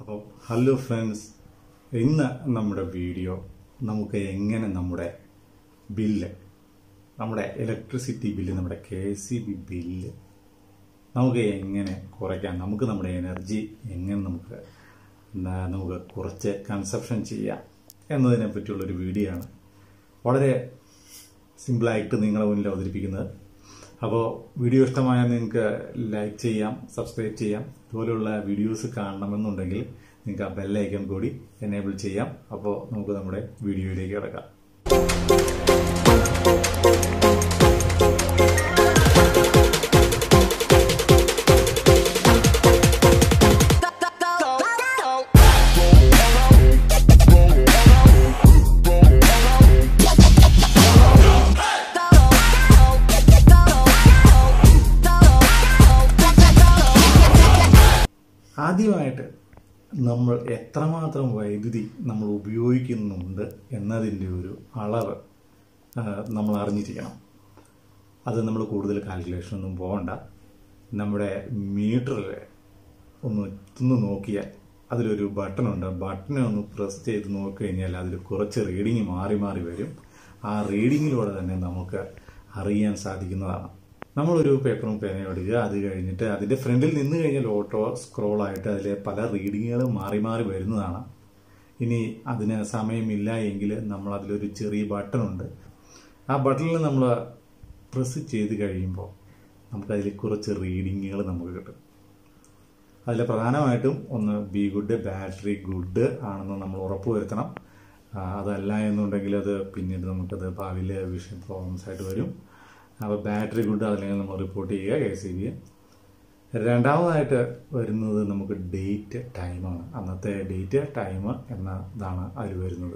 അപ്പോൾ hello friends ഇന്ന് നമ്മുടെ വീഡിയോ നമുക്ക് എങ്ങനെ നമ്മുടെ ബില്ല് നമ്മുടെ ഇലക്ട്രിസിറ്റി ബില്ല് നമ്മുടെ കെ സി ബി ബില്ല് നമുക്ക് എങ്ങനെ കുറയ്ക്കാം നമുക്ക് നമ്മുടെ എനർജി എങ്ങനെ നമുക്ക് എന്താ നമുക്ക് കുറച്ച് കൺസപ്ഷൻ ചെയ്യാം എന്നതിനെ പറ്റിയുള്ളൊരു വീഡിയോ ആണ് വളരെ സിമ്പിളായിട്ട് നിങ്ങളെ മുന്നിൽ അവതരിപ്പിക്കുന്നത് അപ്പോൾ വീഡിയോ ഇഷ്ടമായാൽ നിങ്ങൾക്ക് ലൈക്ക് ചെയ്യാം സബ്സ്ക്രൈബ് ചെയ്യാം ഇതുപോലെയുള്ള വീഡിയോസ് കാണണമെന്നുണ്ടെങ്കിൽ നിങ്ങൾക്ക് ആ ബെല്ലൈക്കൺ കൂടി എനേബിൾ ചെയ്യാം അപ്പോൾ നമുക്ക് നമ്മുടെ വീഡിയോയിലേക്ക് കിടക്കാം ആദ്യമായിട്ട് നമ്മൾ എത്രമാത്രം വൈദ്യുതി നമ്മൾ ഉപയോഗിക്കുന്നുണ്ട് എന്നതിൻ്റെ ഒരു അളവ് ആ, നമ്മൾ അറിഞ്ഞിരിക്കണം അത് നമ്മൾ കൂടുതൽ കാൽക്കുലേഷൻ ഒന്നും പോകണ്ട നമ്മുടെ മീറ്ററിൽ ഒന്ന് ഒന്ന് നോക്കിയാൽ അതിലൊരു ബട്ടണുണ്ട് ബട്ടനെ ഒന്ന് പ്രസ് ചെയ്ത് നോക്കിക്കഴിഞ്ഞാൽ അതിൽ കുറച്ച് റീഡിങ് മാറി മാറി വരും ആ റീഡിങ്ങിലൂടെ തന്നെ നമുക്ക് അറിയാൻ സാധിക്കുന്നതാണ് നമ്മളൊരു പേപ്പറും പേനയും എടുക്കുക അത് കഴിഞ്ഞിട്ട് അതിൻ്റെ ഫ്രണ്ടിൽ നിന്ന് കഴിഞ്ഞാൽ ഓട്ടോ സ്ക്രോളായിട്ട് അതിൽ പല റീഡിങ്ങുകൾ മാറി മാറി വരുന്നതാണ് ഇനി അതിന് സമയമില്ല എങ്കിൽ നമ്മൾ അതിലൊരു ചെറിയ ബട്ടണുണ്ട് ആ ബട്ടണിൽ നമ്മൾ പ്രസ് ചെയ്ത് കഴിയുമ്പോൾ നമുക്കതിൽ കുറച്ച് റീഡിങ്ങുകൾ നമുക്ക് കിട്ടും അതിൽ പ്രധാനമായിട്ടും ഒന്ന് ബി ഗുഡ് ബാറ്ററി ഗുഡ് ആണെന്ന് നമ്മൾ ഉറപ്പുവരുത്തണം ആ, അതല്ല എന്നുണ്ടെങ്കിൽ അത് പിന്നീട് നമുക്കത് ഭാവിയിൽ വിഷൻ പ്രോബ്ലംസ് ആയിട്ട് വരും അപ്പോൾ ബാറ്ററി ഗുഡ് അതല്ലെങ്കിൽ നമ്മൾ റിപ്പോർട്ട് ചെയ്യുക കെ സി ബി രണ്ടാമതായിട്ട് വരുന്നത് നമുക്ക് ഡേറ്റ് ടൈമാണ് അന്നത്തെ ഡേറ്റ് ടൈം എന്നതാണ് അതിൽ വരുന്നത്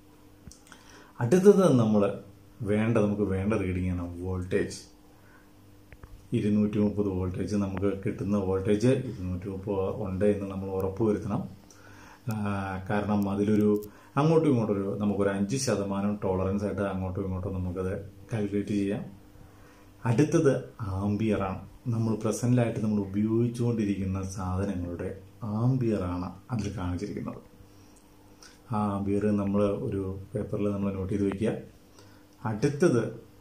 അടുത്തത് നമ്മൾ വേണ്ട നമുക്ക് വേണ്ട റീഡിംഗ് ആണ് വോൾട്ടേജ് ഇരുന്നൂറ്റി മുപ്പത് വോൾട്ടേജ് നമുക്ക് കിട്ടുന്ന വോൾട്ടേജ് ഇരുന്നൂറ്റി മുപ്പത് ഉണ്ട് എന്ന് നമ്മൾ ഉറപ്പ് വരുത്തണം ആ, കാരണം അതിലൊരു അങ്ങോട്ടും ഇങ്ങോട്ടും ഒരു നമുക്കൊരു അഞ്ച് ശതമാനം ടോളറൻസ് ആയിട്ട് അങ്ങോട്ടും ഇങ്ങോട്ടും നമുക്കത് കാൽക്കുലേറ്റ് ചെയ്യാം അടുത്തത് ആംബിയറാണ് നമ്മൾ പ്രസൻറ്റിലായിട്ട് നമ്മൾ ഉപയോഗിച്ചുകൊണ്ടിരിക്കുന്ന സാധനങ്ങളുടെ ആംബിയറാണ് അതിൽ കാണിച്ചിരിക്കുന്നത് ആ ആംബിയർ നമ്മൾ ഒരു പേപ്പറിൽ നമ്മൾ നോട്ട് ചെയ്ത് വയ്ക്കുക അടുത്തത്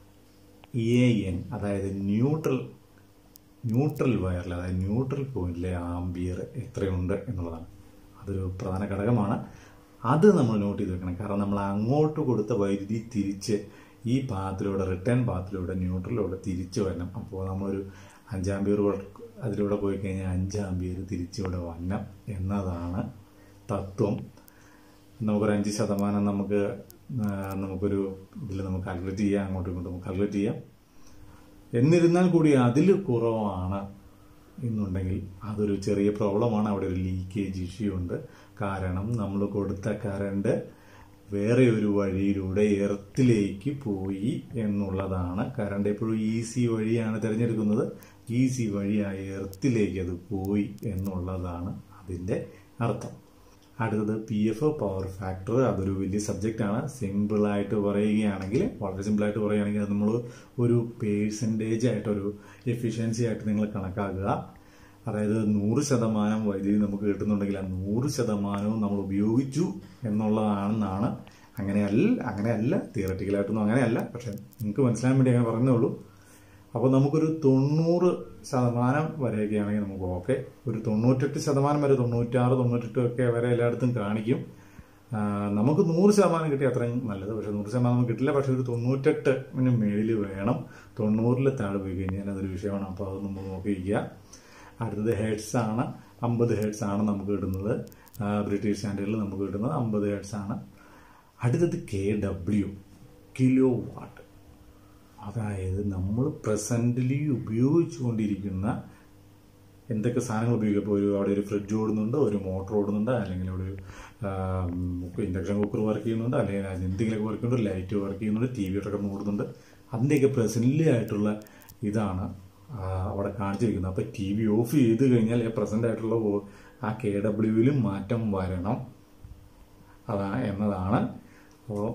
എ എൻ അതായത് ന്യൂട്രൽ ന്യൂട്രൽ വയറിൽ അതായത് ന്യൂട്രൽ പോയിന്റിലെ ആംബിയർ എത്രയുണ്ട് എന്നുള്ളതാണ് അതൊരു പ്രധാന ഘടകമാണ് അത് നമ്മൾ നോട്ട് ചെയ്ത് വെക്കണം കാരണം നമ്മൾ അങ്ങോട്ട് കൊടുത്ത വൈദ്യുതി തിരിച്ച് ഈ പാത്തിലൂടെ റിട്ടേൺ പാത്തിലൂടെ ന്യൂട്രലിലൂടെ തിരിച്ചു വരണം അപ്പോൾ നമ്മളൊരു അഞ്ചാംബിയർ അതിലൂടെ പോയി കഴിഞ്ഞാൽ അഞ്ചാംബിയർ തിരിച്ചിവിടെ വരണം എന്നതാണ് തത്വം നമുക്കൊരു അഞ്ച് ശതമാനം നമുക്ക് ആ, നമുക്കൊരു ഇതിൽ നമുക്ക് കാൽക്കുലേറ്റ് ചെയ്യാം അങ്ങോട്ടും ഇങ്ങോട്ടും നമുക്ക് കാൽക്കുലേറ്റ് ചെയ്യാം എന്നിരുന്നാൽ കൂടി അതിൽ കുറവാണ് എന്നുണ്ടെങ്കിൽ അതൊരു ചെറിയ പ്രോബ്ലമാണ് അവിടെ ഒരു ലീക്കേജ് ഇഷ്യൂ ഉണ്ട് കാരണം നമ്മൾ കൊടുത്ത കറണ്ട് വേറെ ഒരു വഴിയിലൂടെ എർത്തിലേക്ക് പോയി എന്നുള്ളതാണ് കറണ്ട് എപ്പോഴും ഈസി വഴിയാണ് തിരഞ്ഞെടുക്കുന്നത് ഈസി വഴിയായി എർത്തിലേക്ക് അത് പോയി എന്നുള്ളതാണ് അതിൻ്റെ അർത്ഥം അടുത്തത് പി എഫ് പവർ ഫാക്ടർ അതൊരു വലിയ സബ്ജക്റ്റാണ് സിമ്പിളായിട്ട് പറയുകയാണെങ്കിൽ വളരെ സിമ്പിളായിട്ട് പറയുകയാണെങ്കിൽ അത് നമ്മൾ ഒരു പേഴ്സൻറ്റേജ് ആയിട്ട് ഒരു എഫിഷ്യൻസി ആയിട്ട് നിങ്ങൾ കണക്കാക്കുക അതായത് നൂറ് ശതമാനം വൈദ്യുതി നമുക്ക് കിട്ടുന്നുണ്ടെങ്കിൽ ആ നൂറ് ശതമാനവും നമ്മൾ ഉപയോഗിച്ചു എന്നുള്ളതാണെന്നാണ് അങ്ങനെയല്ല അങ്ങനെയല്ല തിയററ്റിക്കലായിട്ടൊന്നും അങ്ങനെയല്ല പക്ഷെ നിങ്ങൾക്ക് മനസ്സിലാൻ വേണ്ടി അങ്ങനെ പറഞ്ഞുള്ളൂ അപ്പോൾ നമുക്കൊരു തൊണ്ണൂറ് ശതമാനം വരെയൊക്കെ ആണെങ്കിൽ നമുക്ക് ഓക്കെ ഒരു തൊണ്ണൂറ്റെട്ട് ശതമാനം വരെ തൊണ്ണൂറ്റാറ് തൊണ്ണൂറ്റെട്ട് ഒക്കെ വരെ എല്ലായിടത്തും കാണിക്കും ആ, നമുക്ക് നൂറ് ശതമാനം കിട്ടിയ അത്രയും നല്ലത് പക്ഷെ നൂറ് ശതമാനം നമുക്ക് കിട്ടില്ല പക്ഷെ ഒരു തൊണ്ണൂറ്റെട്ടിന് മേളിൽ വേണം തൊണ്ണൂറിൽ താഴെ പോയി കഴിഞ്ഞാൽ അതൊരു വിഷയമാണ് അപ്പോൾ അത് നമ്മൾ നോക്കി വയ്ക്കുക അടുത്തത് ഹെഡ്സ് ആണ് അമ്പത് ഹെഡ്സ് ആണ് നമുക്ക് കിട്ടുന്നത് ആ, ബ്രിട്ടീഷ് സ്റ്റാൻഡേർഡിൽ നമുക്ക് കിട്ടുന്നത് അമ്പത് ഹെഡ്സ് ആണ് അടുത്തത് കെ ഡബ്ല്യു കിലോ വാട്ട് അതായത് നമ്മൾ പ്രസൻ്റലി ഉപയോഗിച്ചുകൊണ്ടിരിക്കുന്ന എന്തൊക്കെ സാധനങ്ങൾ ഉപയോഗിക്കും ഇപ്പോൾ ഒരു അവിടെ ഒരു ഫ്രിഡ്ജ് ഓടുന്നുണ്ട് ഒരു മോട്ടർ ഓടുന്നുണ്ട് അല്ലെങ്കിൽ അവിടെ ഒരു ഇൻഡക്ഷൻ കുക്കർ വർക്ക് ചെയ്യുന്നുണ്ട് അല്ലെങ്കിൽ അതിന് എന്തെങ്കിലുമൊക്കെ വർക്ക് ചെയ്യുന്നുണ്ട് ലൈറ്റ് വർക്ക് ചെയ്യുന്നുണ്ട് ടി വി ഒക്കെ ഓടുന്നുണ്ട് അതിൻ്റെയൊക്കെ പ്രസൻ്റലി ആയിട്ടുള്ള ഇതാണ് ആ, അവിടെ കാണിച്ചിരിക്കുന്നത് അപ്പോൾ ടി വി ഓഫ് ചെയ്ത് കഴിഞ്ഞാൽ പ്രസൻ്റ് ആയിട്ടുള്ള ഓ- ആ കെ ഡബ്ല്യുവിലും മാറ്റം വരണം അതാ എന്നതാണ് അപ്പോൾ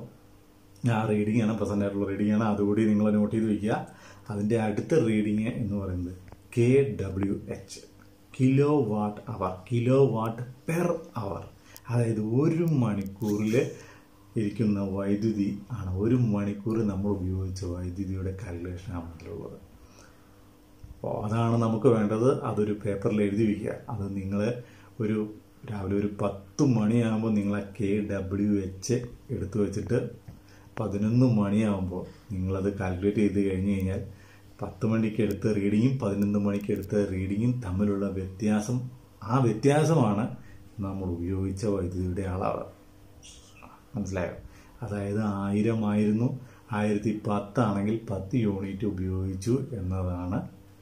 ആ റീഡിംഗ് ആണ് പ്രസൻ്റ് ആയിട്ടുള്ള റീഡിംഗ് ആണ് അതുകൂടി നിങ്ങൾ നോട്ട് ചെയ്ത് വയ്ക്കുക അതിൻ്റെ അടുത്ത റീഡിങ് എന്ന് പറയുന്നത് K W H kilo watt hour kilo watt per hour അതായത് ഒരു മണിക്കൂറിൽ ഇരിക്കുന്ന വൈദ്യുതി ആണ് ഒരു മണിക്കൂർ നമ്മൾ ഉപയോഗിച്ച വൈദ്യുതിയുടെ കാൽക്കുലേഷനാണ് അതിലുള്ളത് അപ്പോൾ അതാണ് നമുക്ക് വേണ്ടത് അതൊരു പേപ്പറിൽ എഴുതി വയ്ക്കുക അത് നിങ്ങൾ ഒരു രാവിലെ ഒരു പത്ത് മണിയാകുമ്പോൾ നിങ്ങൾ ആ കെ ഡബ്ല്യു എച്ച് എടുത്തു വെച്ചിട്ട് പതിനൊന്ന് മണിയാകുമ്പോൾ നിങ്ങളത് കാൽക്കുലേറ്റ് ചെയ്ത് കഴിഞ്ഞ് കഴിഞ്ഞാൽ പത്ത് മണിക്ക് എടുത്ത റീഡിങ്ങും പതിനൊന്ന് മണിക്ക് എടുത്ത റീഡിങ്ങും തമ്മിലുള്ള വ്യത്യാസം ആ വ്യത്യാസമാണ് നമ്മൾ ഉപയോഗിച്ച വൈദ്യുതിയുടെ അളവ് മനസ്സിലായോ അതായത് ആയിരം ആയിരുന്നു ആയിരത്തി പത്താണെങ്കിൽ പത്ത് യൂണിറ്റ് ഉപയോഗിച്ചു എന്നതാണ്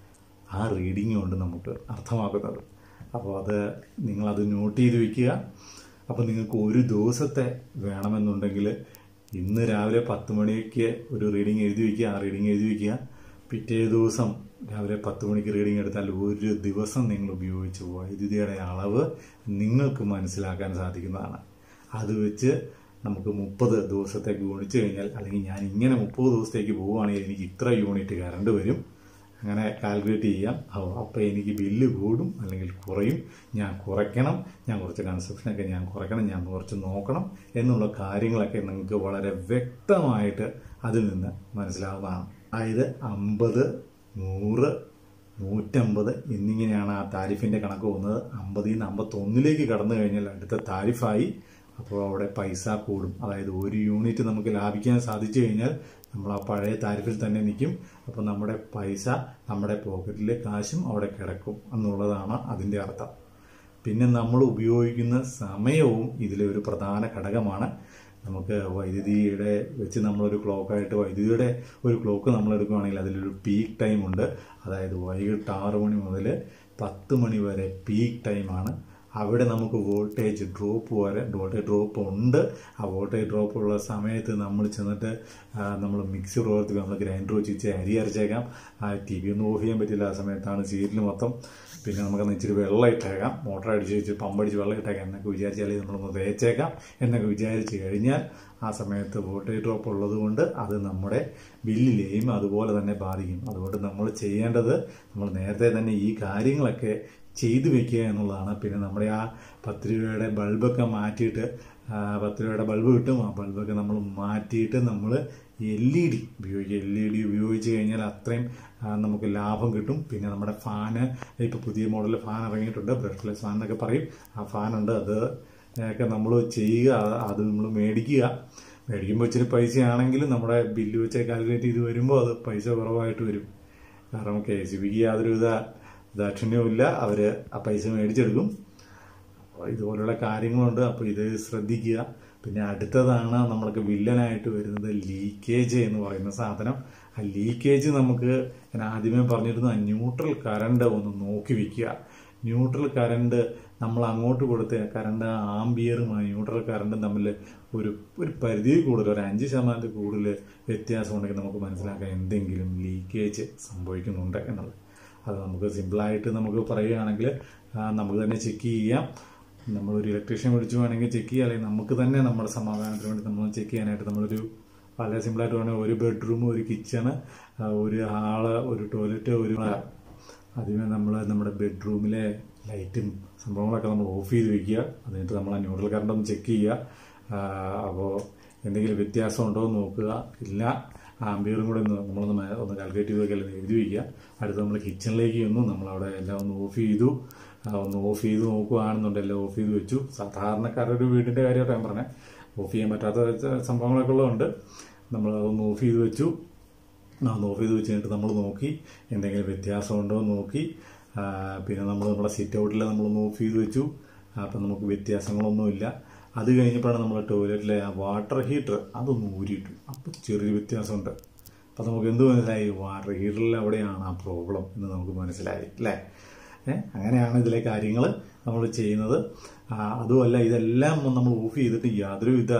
ആ റീഡിങ് കൊണ്ട് നമുക്ക് അർത്ഥമാക്കുന്നത് അപ്പോൾ അത് നിങ്ങളത് നോട്ട് ചെയ്ത് വെക്കുക അപ്പോൾ നിങ്ങൾക്ക് ഒരു ദിവസത്തെ വേണമെന്നുണ്ടെങ്കിൽ ഇന്ന് രാവിലെ പത്ത് മണിക്ക് ഒരു റീഡിങ് എഴുതി വയ്ക്കുക ആ റീഡിങ് എഴുതി വയ്ക്കുക പിറ്റേ ദിവസം രാവിലെ പത്ത് മണിക്ക് റീഡിങ് എടുത്താൽ ഒരു ദിവസം നിങ്ങൾ ഉപയോഗിച്ച വൈദ്യുതിയുടെ അളവ് നിങ്ങൾക്ക് മനസ്സിലാക്കാൻ സാധിക്കുന്നതാണ് അത് വെച്ച് നമുക്ക് മുപ്പത് ദിവസത്തേക്ക് ഗുണിച്ചു കഴിഞ്ഞാൽ അല്ലെങ്കിൽ ഞാൻ ഇങ്ങനെ മുപ്പത് ദിവസത്തേക്ക് പോവുകയാണെങ്കിൽ എനിക്ക് ഇത്ര യൂണിറ്റ് കറണ്ട് വരും അങ്ങനെ കാൽക്കുലേറ്റ് ചെയ്യാം അപ്പോൾ എനിക്ക് ബില്ല് കൂടും അല്ലെങ്കിൽ കുറയും ഞാൻ കുറയ്ക്കണം ഞാൻ കുറച്ച് കൺസപ്ഷനൊക്കെ ഞാൻ കുറയ്ക്കണം ഞാൻ കുറച്ച് നോക്കണം എന്നുള്ള കാര്യങ്ങളൊക്കെ നിങ്ങൾക്ക് വളരെ വ്യക്തമായിട്ട് അതിൽ നിന്ന് മനസ്സിലാവുന്നതാണ് അതായത് അമ്പത് നൂറ് നൂറ്റമ്പത് എന്നിങ്ങനെയാണ് ആ താരിഫിൻ്റെ കണക്ക് പോകുന്നത് അമ്പതിൽ നിന്ന് അമ്പത്തൊന്നിലേക്ക് കടന്നു കഴിഞ്ഞാൽ അടുത്ത താരിഫായി അപ്പോൾ അവിടെ പൈസ കൂടും അതായത് ഒരു യൂണിറ്റ് നമുക്ക് ലാഭിക്കാൻ സാധിച്ചു കഴിഞ്ഞാൽ നമ്മൾ ആ പഴയ താരിഫിൽ തന്നെ നിൽക്കും അപ്പോൾ നമ്മുടെ പൈസ നമ്മുടെ പോക്കറ്റിലെ കാശും അവിടെ കിടക്കും എന്നുള്ളതാണ് അതിൻ്റെ അർത്ഥം പിന്നെ നമ്മൾ ഉപയോഗിക്കുന്ന സമയവും ഇതിലെ ഒരു പ്രധാന ഘടകമാണ് നമുക്ക് വൈദ്യുതിയുടെ വെച്ച് നമ്മളൊരു ക്ലോക്കായിട്ട് വൈദ്യുതിയുടെ ഒരു ക്ലോക്ക് നമ്മൾ എടുക്കുകയാണെങ്കിൽ അതിലൊരു പീക്ക് ടൈം ഉണ്ട് അതായത് വൈകിട്ട് ആറ് മണി മുതൽ പത്ത് മണി വരെ പീക്ക് ടൈമാണ് അവിടെ നമുക്ക് വോൾട്ടേജ് ഡ്രോപ്പ് വരെ വോൾട്ടേജ് ഡ്രോപ്പ് ഉണ്ട് ആ വോൾട്ടേജ് ഡ്രോപ്പ് ഉള്ള സമയത്ത് നമ്മൾ ചെന്നിട്ട് നമ്മൾ മിക്സി പ്രവർത്തിക്കും നമ്മൾ ഗ്രൈൻഡർ വെച്ച് അരി അരച്ചേക്കാം ആ ടി വി ഒന്നും ഓഫ് ചെയ്യാൻ പറ്റില്ല ആ സമയത്താണ് സീരിയൽ മൊത്തം പിന്നെ നമുക്കൊന്ന് ഇച്ചിരി വെള്ളം ഇട്ടേക്കാം മോട്ടർ അടിച്ച് വെച്ച് പമ്പടിച്ച് വെള്ളം ഇട്ടേക്കാം എന്നൊക്കെ വിചാരിച്ചാൽ നമ്മളൊന്ന് തേച്ചേക്കാം എന്നൊക്കെ വിചാരിച്ച് കഴിഞ്ഞാൽ ആ സമയത്ത് വോൾട്ടേജ് ഡ്രോപ്പ് ഉള്ളത് കൊണ്ട് അത് നമ്മുടെ ബില്ലിലെയും അതുപോലെ തന്നെ ബാധിക്കും അതുകൊണ്ട് നമ്മൾ ചെയ്യേണ്ടത് നമ്മൾ നേരത്തെ തന്നെ ഈ കാര്യങ്ങളൊക്കെ ചെയ്തു വെക്കുക എന്നുള്ളതാണ് പിന്നെ നമ്മുടെ ആ പത്ത് രൂപയുടെ ബൾബൊക്കെ മാറ്റിയിട്ട് പത്ത് രൂപയുടെ ബൾബ് കിട്ടും ആ ബൾബൊക്കെ നമ്മൾ മാറ്റിയിട്ട് നമ്മൾ എൽ ഇ ഡി ഉപയോഗിക്കുക എൽ ഇ ഡി ഉപയോഗിച്ച് കഴിഞ്ഞാൽ അത്രയും നമുക്ക് ലാഭം കിട്ടും പിന്നെ നമ്മുടെ ഫാന് ഇപ്പോൾ പുതിയ മോഡൽ ഫാൻ ഇറങ്ങിയിട്ടുണ്ട് ബ്രഷ്ലെസ് ഫാൻ എന്നൊക്കെ പറയും ആ ഫാനുണ്ട് അത് ഒക്കെ നമ്മൾ ചെയ്യുക അത് നമ്മൾ മേടിക്കുക മേടിക്കുമ്പോൾ ഇച്ചിരി പൈസയാണെങ്കിൽ നമ്മുടെ ബില്ല് വെച്ച് കാൽക്കുലേറ്റ് ചെയ്ത് വരുമ്പോൾ അത് പൈസ കുറവായിട്ട് വരും കാരണം കെ സി ബിക്ക് യാതൊരുവിധ ദാക്ഷിണ്യവുമില്ല അവർ ആ പൈസ മേടിച്ചെടുക്കും അപ്പോൾ ഇതുപോലുള്ള കാര്യങ്ങളുണ്ട് അപ്പോൾ ഇത് ശ്രദ്ധിക്കുക പിന്നെ അടുത്തതാണ് നമ്മൾക്ക് വില്ലനായിട്ട് വരുന്നത് ലീക്കേജ് എന്ന് പറയുന്ന സാധനം ആ ലീക്കേജ് നമുക്ക് ഞാൻ ആദ്യമേ പറഞ്ഞിരുന്നു ന്യൂട്രൽ കറണ്ട് ഒന്ന് നോക്കി വെക്കുക ന്യൂട്രൽ കറണ്ട് നമ്മൾ അങ്ങോട്ട് കൊടുത്ത കറണ്ട് ആംബിയറും ആ ന്യൂട്രൽ കറണ്ടും തമ്മിൽ ഒരു ഒരു പരിധി കൂടുതൽ ഒരു അഞ്ച് ശതമാനത്തിൽ കൂടുതൽ വ്യത്യാസം ഉണ്ടെങ്കിൽ നമുക്ക് മനസ്സിലാക്കാൻ എന്തെങ്കിലും ലീക്കേജ് സംഭവിക്കുന്നുണ്ട് എന്നുള്ളത് അത് നമുക്ക് സിമ്പിളായിട്ട് നമുക്ക് പറയുകയാണെങ്കിൽ നമുക്ക് തന്നെ ചെക്ക് ചെയ്യാം നമ്മളൊരു ഇലക്ട്രീഷ്യൻ വിളിച്ചു വേണമെങ്കിൽ ചെക്ക് ചെയ്യുക അല്ലെങ്കിൽ നമുക്ക് തന്നെ നമ്മുടെ സമാധാനത്തിന് വേണ്ടി നമ്മൾ ചെക്ക് ചെയ്യാനായിട്ട് നമ്മളൊരു വളരെ സിമ്പിളായിട്ട് വേണമെങ്കിൽ ഒരു ബെഡ്റൂം ഒരു കിച്ചണ് ഒരു ഹാള് ഒരു ടോയ്ലറ്റ് ഒരു ആദ്യമേ നമ്മൾ നമ്മുടെ ബെഡ്റൂമിലെ ലൈറ്റും സംഭവങ്ങളൊക്കെ നമ്മൾ ഓഫ് ചെയ്ത് വെക്കുക എന്നിട്ട് നമ്മൾ ആ ന്യൂട്രൽ കറണ്ട് ഒന്ന് ചെക്ക് ചെയ്യുക അപ്പോൾ എന്തെങ്കിലും വ്യത്യാസം ഉണ്ടോ എന്ന് നോക്കുക ഇല്ല ആംബിയറും കൂടെ ഒന്ന് നമ്മളൊന്ന് ഒന്ന് കാൽക്കുലേറ്റ് ചെയ്ത് വെക്കുക എഴുതി വയ്ക്കുക അടുത്ത് നമ്മൾ കിച്ചണിലേക്ക് ചെന്നു നമ്മളവിടെ എല്ലാം ഒന്ന് ഓഫ് ചെയ്തു ഒന്ന് ഓഫ് ചെയ്ത് നോക്കുകയാണെന്നുണ്ട് എല്ലാം ഓഫ് ചെയ്ത് വെച്ചു സാധാരണക്കാരൊരു വീടിൻ്റെ കാര്യമായിട്ട് ഞാൻ പറഞ്ഞത് ഓഫ് ചെയ്യാൻ പറ്റാത്ത സംഭവങ്ങളൊക്കെ ഉള്ളതുകൊണ്ട് നമ്മൾ അതൊന്ന് ഓഫ് ചെയ്ത് വെച്ചു ഒന്ന് ഓഫ് ചെയ്ത് വെച്ച് കഴിഞ്ഞിട്ട് നമ്മൾ നോക്കി എന്തെങ്കിലും വ്യത്യാസമുണ്ടോ എന്ന് നോക്കി പിന്നെ നമ്മൾ നമ്മുടെ സിറ്റ് ഔട്ടിൽ നമ്മളൊന്ന് ഓഫ് ചെയ്ത് വെച്ചു അപ്പം നമുക്ക് വ്യത്യാസങ്ങളൊന്നുമില്ല അത് കഴിഞ്ഞപ്പോഴാണ് നമ്മുടെ ടോയ്ലറ്റിലെ ആ വാട്ടർ ഹീറ്റർ അതൊന്ന് ഊരിയിട്ടു അപ്പോൾ ചെറിയ വ്യത്യാസമുണ്ട് അപ്പം നമുക്ക് എന്ത് മനസ്സിലായി വാട്ടർ ഹീറ്ററിൽ അവിടെയാണ് ആ പ്രോബ്ലം എന്ന് നമുക്ക് മനസ്സിലായി അല്ലേ അങ്ങനെയാണ് ഇതിലെ കാര്യങ്ങൾ നമ്മൾ ചെയ്യുന്നത് അതുമല്ല ഇതെല്ലാം നമ്മൾ ഓഫ് ചെയ്തിട്ട് യാതൊരുവിധ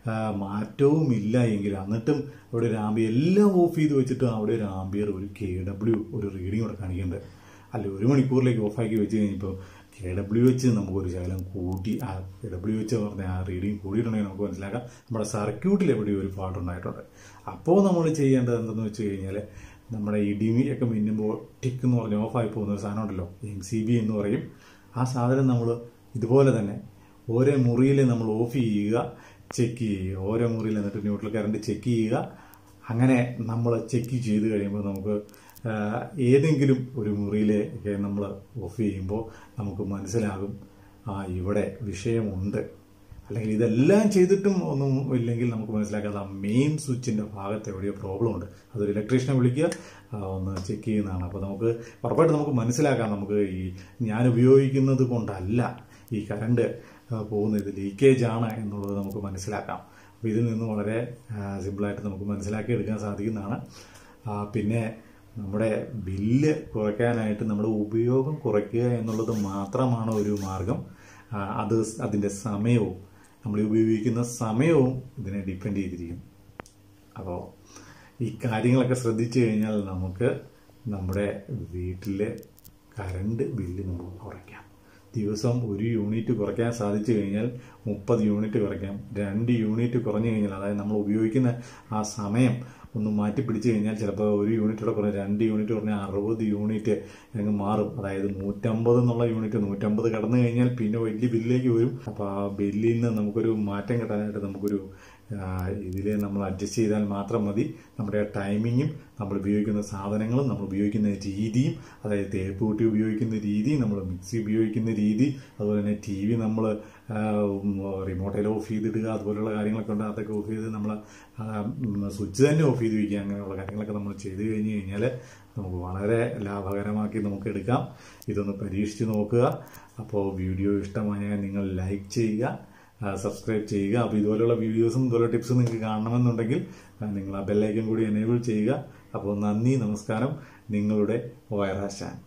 മാറ്റവും ഇല്ല എങ്കിൽ എന്നിട്ടും അവിടെ ഒരു ആംബിയർ എല്ലാം ഓഫ് ചെയ്ത് വെച്ചിട്ട് അവിടെ ഒരു ആംബിയർ ഒരു കെ ഡബ്ല്യു ഒരു റീഡിംഗ് ഇവിടെ കാണിക്കുന്നുണ്ട് അല്ല ഒരു മണിക്കൂറിലേക്ക് ഓഫാക്കി വെച്ച് കഴിഞ്ഞപ്പോൾ കെ ഡബ്ല്യു വെച്ച് നമുക്കൊരു ശകലം കൂട്ടി ആ കെ ഡബ്ല്യു വെച്ച് പറഞ്ഞ ആ റീഡിങ് കൂടിയിട്ടുണ്ടെങ്കിൽ നമുക്ക് മനസ്സിലാക്കാം നമ്മുടെ സർക്യൂട്ടിൽ എവിടെയും ഒരു പാട്ടുണ്ടായിട്ടുണ്ട് അപ്പോൾ നമ്മൾ ചെയ്യേണ്ടത് എന്തെന്ന് വെച്ച് കഴിഞ്ഞാൽ നമ്മുടെ ഇടിമിയൊക്കെ മിന്നുമ്പോൾ ടിക്ക് എന്ന് പറഞ്ഞ് ഓഫായി പോകുന്ന ഒരു സാധനം ഉണ്ടല്ലോ എം സി ബി എന്ന് പറയും ആ സാധനം നമ്മൾ ഇതുപോലെ തന്നെ ഓരോ മുറിയിൽ നമ്മൾ ഓഫ് ചെയ്യുക ചെക്ക് ചെയ്യുക ഓരോ മുറിയിൽ എന്നിട്ട് ന്യൂട്രൽ കറണ്ട് ചെക്ക് ചെയ്യുക അങ്ങനെ നമ്മൾ ചെക്ക് ചെയ്ത് കഴിയുമ്പോൾ നമുക്ക് ആ, ഏതെങ്കിലും ഒരു മുറിയിലേക്ക് നമ്മൾ ഓഫ് ചെയ്യുമ്പോൾ നമുക്ക് മനസ്സിലാകും ആ ഇവിടെ വിഷയമുണ്ട് അല്ലെങ്കിൽ ഇതെല്ലാം ചെയ്തിട്ടും ഒന്നും ഇല്ലെങ്കിൽ നമുക്ക് മനസ്സിലാക്കാതെ ആ മെയിൻ സ്വിച്ചിൻ്റെ ഭാഗത്ത് എവിടെയോ പ്രോബ്ലം ഉണ്ട് അതൊരു ഇലക്ട്രീഷ്യനെ വിളിക്കുക ആ, ഒന്ന് ചെക്ക് ചെയ്യുന്നതാണ് അപ്പോൾ നമുക്ക് ഉറപ്പായിട്ട് നമുക്ക് മനസ്സിലാക്കാം നമുക്ക് ഈ ഞാൻ ഉപയോഗിക്കുന്നത് കൊണ്ടല്ല ഈ കറണ്ട് പോകുന്നത് ഇത് ലീക്കേജ് ആണ് എന്നുള്ളത് നമുക്ക് മനസ്സിലാക്കാം അപ്പോൾ ഇതിൽ നിന്ന് വളരെ സിമ്പിളായിട്ട് നമുക്ക് മനസ്സിലാക്കി എടുക്കാൻ സാധിക്കുന്നതാണ് ആ, പിന്നെ നമ്മുടെ ബില്ല് കുറയ്ക്കാനായിട്ട് നമ്മുടെ ഉപയോഗം കുറയ്ക്കുക എന്നുള്ളത് മാത്രമാണ് ഒരു മാർഗം ആ, അത് അതിൻ്റെ സമയവും നമ്മൾ ഉപയോഗിക്കുന്ന സമയവും ഇതിനെ ഡിപ്പെൻഡ് ചെയ്തിരിക്കും അപ്പോൾ ഈ കാര്യങ്ങളൊക്കെ ശ്രദ്ധിച്ചു കഴിഞ്ഞാൽ നമുക്ക് നമ്മുടെ വീട്ടിലെ കറണ്ട് ബില്ല് നമുക്ക് കുറയ്ക്കാം ദിവസം ഒരു യൂണിറ്റ് കുറയ്ക്കാൻ സാധിച്ചു കഴിഞ്ഞാൽ മുപ്പത് യൂണിറ്റ് കുറയ്ക്കാം രണ്ട് യൂണിറ്റ് കുറഞ്ഞു കഴിഞ്ഞാൽ അതായത് നമ്മൾ ഉപയോഗിക്കുന്ന ആ സമയം ഒന്ന് മാറ്റി പിടിച്ചു കഴിഞ്ഞാൽ ചിലപ്പോൾ ഒരു യൂണിറ്റോടെ കുറഞ്ഞ രണ്ട് യൂണിറ്റ് കുറഞ്ഞാൽ അറുപത് യൂണിറ്റ് അങ്ങ് മാറും അതായത് നൂറ്റമ്പത് എന്നുള്ള യൂണിറ്റ് നൂറ്റമ്പത് കടന്നു കഴിഞ്ഞാൽ പിന്നെ വലിയ ബില്ലിലേക്ക് വരും അപ്പോൾ ആ ബില്ലിൽ നിന്ന് നമുക്കൊരു മാറ്റം കിട്ടാനായിട്ട് നമുക്കൊരു ഇതിൽ നമ്മൾ അഡ്ജസ്റ്റ് ചെയ്താൽ മാത്രം മതി നമ്മുടെ ടൈമിങ്ങും നമ്മൾ ഉപയോഗിക്കുന്ന സാധനങ്ങളും നമ്മൾ ഉപയോഗിക്കുന്ന രീതിയും അതായത് തേപ്പ് കൂട്ടി ഉപയോഗിക്കുന്ന രീതി നമ്മൾ മിക്സി ഉപയോഗിക്കുന്ന രീതി അതുപോലെ തന്നെ ടി വി നമ്മൾ റിമോട്ടിൽ ഓഫ് ചെയ്തിടുക അതുപോലെയുള്ള കാര്യങ്ങളൊക്കെ ഉണ്ട് അതൊക്കെ ഓഫ് ചെയ്ത് നമ്മൾ സ്വിച്ച് തന്നെ ഓഫ് ചെയ്ത് വയ്ക്കുക അങ്ങനെയുള്ള കാര്യങ്ങളൊക്കെ നമ്മൾ ചെയ്ത് കഴിഞ്ഞ് കഴിഞ്ഞാൽ നമുക്ക് വളരെ ലാഭകരമാക്കി നമുക്ക് എടുക്കാം ഇതൊന്ന് പരീക്ഷിച്ച് നോക്കുക അപ്പോൾ വീഡിയോ ഇഷ്ടമായാൽ നിങ്ങൾ ലൈക്ക് ചെയ്യുക സബ്സ്ക്രൈബ് ചെയ്യുക അപ്പോൾ ഇതുപോലെയുള്ള വീഡിയോസും ഇതുപോലെ ടിപ്സും നിങ്ങൾക്ക് കാണണമെന്നുണ്ടെങ്കിൽ ആ, നിങ്ങൾ ആ ബെല്ലൈക്കൻ കൂടി എനേബിൾ ചെയ്യുക അപ്പോൾ നന്ദി നമസ്കാരം നിങ്ങളുടെ വയറാശാൻ